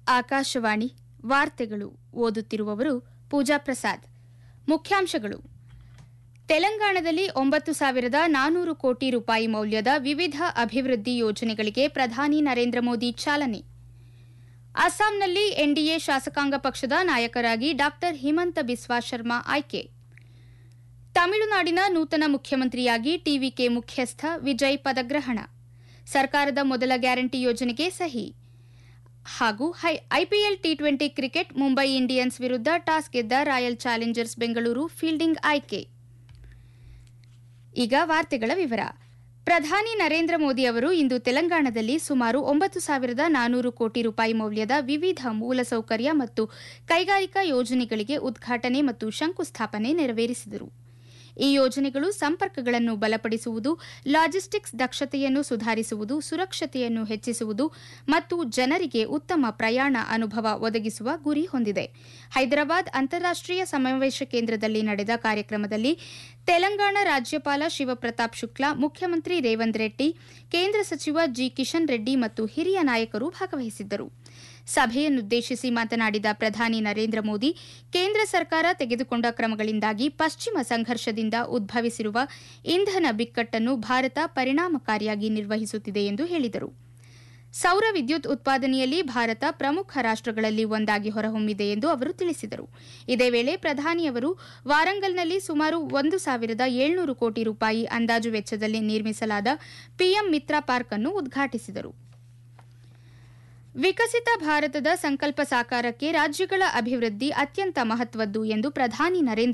ಆಕಾಶವಾಣಿ ವಾರ್ತೆಗಳು ಓದುತ್ತಿರುವವರು ಪೂಜಾ ಪ್ರಸಾದ್ ಮುಖ್ಯಾಂಶಗಳು ತೆಲಂಗಾಣದಲ್ಲಿ ಒಂಬತ್ತು ಸಾವಿರದ ನಾನೂರು ಕೋಟಿ ರೂಪಾಯಿ ಮೌಲ್ಯದ ವಿವಿಧ ಅಭಿವೃದ್ಧಿ ಯೋಜನೆಗಳಿಗೆ ಪ್ರಧಾನಿ ನರೇಂದ್ರ ಮೋದಿ ಚಾಲನೆ ಅಸ್ಸಾಂನಲ್ಲಿ ಎನ್ಡಿಎ ಶಾಸಕಾಂಗ ಪಕ್ಷದ ನಾಯಕರಾಗಿ ಡಾ ಹಿಮಂತ ಬಿಸ್ವಾ ಶರ್ಮಾ ಆಯ್ಕೆ ತಮಿಳುನಾಡಿನ ನೂತನ ಮುಖ್ಯಮಂತ್ರಿಯಾಗಿ ಟಿವಿಕೆ ಮುಖ್ಯಸ್ಥ ವಿಜಯ್ ಪದಗ್ರಹಣ ಸರ್ಕಾರದ ಮೊದಲ ಗ್ಯಾರಂಟಿ ಯೋಜನೆಗೆ ಸಹಿ ಹಾಗೂ IPL T twenty cricket Mumbai Indians ವಿರುದ್ಧ ಟಾಸ್ ಗೆದ್ದ ರಾಯಲ್ ಚಾಲೆಂಜರ್ಸ್ ಬೆಂಗಳೂರು ಫೀಲ್ಡಿಂಗ್ ಆಯ್ಕೆ ಈಗ ವಾರ್ತೆಗಳ ವಿವರ ಪ್ರಧಾನಿ ನರೇಂದ್ರ ಮೋದಿ ಅವರು ಇಂದು ತೆಲಂಗಾಣದಲ್ಲಿ ಸುಮಾರು ಒಂಬತ್ತು ಸಾವಿರದ ನಾನೂರು ಕೋಟಿ ರೂಪಾಯಿ ಮೌಲ್ಯದ ವಿವಿಧ ಮೂಲಸೌಕರ್ಯ ಮತ್ತು ಕೈಗಾರಿಕಾ ಯೋಜನೆಗಳಿಗೆ ಉದ್ಘಾಟನೆ ಮತ್ತು ಶಂಕುಸ್ಥಾಪನೆ ನೆರವೇರಿಸಿದರು ಈ ಯೋಜನೆಗಳು ಸಂಪರ್ಕಗಳನ್ನು ಬಲಪಡಿಸುವುದು ಲಾಜಿಸ್ಟಿಕ್ಸ್ ದಕ್ಷತೆಯನ್ನು ಸುಧಾರಿಸುವುದು ಸುರಕ್ಷತೆಯನ್ನು ಹೆಚ್ಚಿಸುವುದು ಮತ್ತು ಜನರಿಗೆ ಉತ್ತಮ ಪ್ರಯಾಣ ಅನುಭವ ಒದಗಿಸುವ ಗುರಿ ಹೊಂದಿದೆ ಹೈದರಾಬಾದ್ ಅಂತಾರಾಷ್ಟೀಯ ಸಮಾವೇಶ ಕೇಂದ್ರದಲ್ಲಿ ನಡೆದ ಕಾರ್ಯಕ್ರಮದಲ್ಲಿ ತೆಲಂಗಾಣ ರಾಜ್ಯಪಾಲ ಶಿವಪ್ರತಾಪ್ ಶುಕ್ಲಾ ಮುಖ್ಯಮಂತ್ರಿ ರೇವಂತ್ ರೆಡ್ಡಿ ಕೇಂದ್ರ ಸಚಿವ ಜಿ ಕಿಶನ್ ರೆಡ್ಡಿ ಮತ್ತು ಹಿರಿಯ ನಾಯಕರು ಭಾಗವಹಿಸಿದ್ದರು ಸಭೆಯನ್ನುದ್ದೇಶಿಸಿ ಮಾತನಾಡಿದ ಪ್ರಧಾನಿ ನರೇಂದ್ರ ಮೋದಿ ಕೇಂದ್ರ ಸರ್ಕಾರ ತೆಗೆದುಕೊಂಡ ಕ್ರಮಗಳಿಂದಾಗಿ ಪಶ್ಚಿಮ ಸಂಘರ್ಷದಿಂದ ಉದ್ಭವಿಸಿರುವ ಇಂಧನ ಬಿಕ್ಕಟ್ಟನ್ನು ಭಾರತ ಪರಿಣಾಮಕಾರಿಯಾಗಿ ನಿರ್ವಹಿಸುತ್ತಿದೆ ಎಂದು ಹೇಳಿದರು ಸೌರ ವಿದ್ಯುತ್ ಉತ್ಪಾದನೆಯಲ್ಲಿ ಭಾರತ ಪ್ರಮುಖ ರಾಷ್ಟಗಳಲ್ಲಿ ಒಂದಾಗಿ ಹೊರಹೊಮ್ಮಿದೆ ಎಂದು ಅವರು ತಿಳಿಸಿದರು ಇದೇ ವೇಳೆ ಪ್ರಧಾನಿಯವರು ವಾರಂಗಲ್ನಲ್ಲಿ ಸುಮಾರು ಒಂದು ಸಾವಿರದ ಏಳ್ನೂರು ಕೋಟಿ ರೂಪಾಯಿ ಅಂದಾಜು ವೆಚ್ಚದಲ್ಲಿ ನಿರ್ಮಿಸಲಾದ ಪಿಎಂ ಮಿತ್ರ ಪಾರ್ಕ್ ಅನ್ನು ಉದ್ಘಾಟಿಸಿದರು ವಿಕಸಿತ ಭಾರತದ ಸಂಕಲ್ಪ ಸಾಕಾರಕ್ಕೆ ರಾಜ್ಯಗಳ ಅಭಿವೃದ್ಧಿ ಅತ್ಯಂತ ಮಹತ್ವದ್ದು ಎಂದು ಪ್ರಧಾನಿ ನರೇಂದ್ರ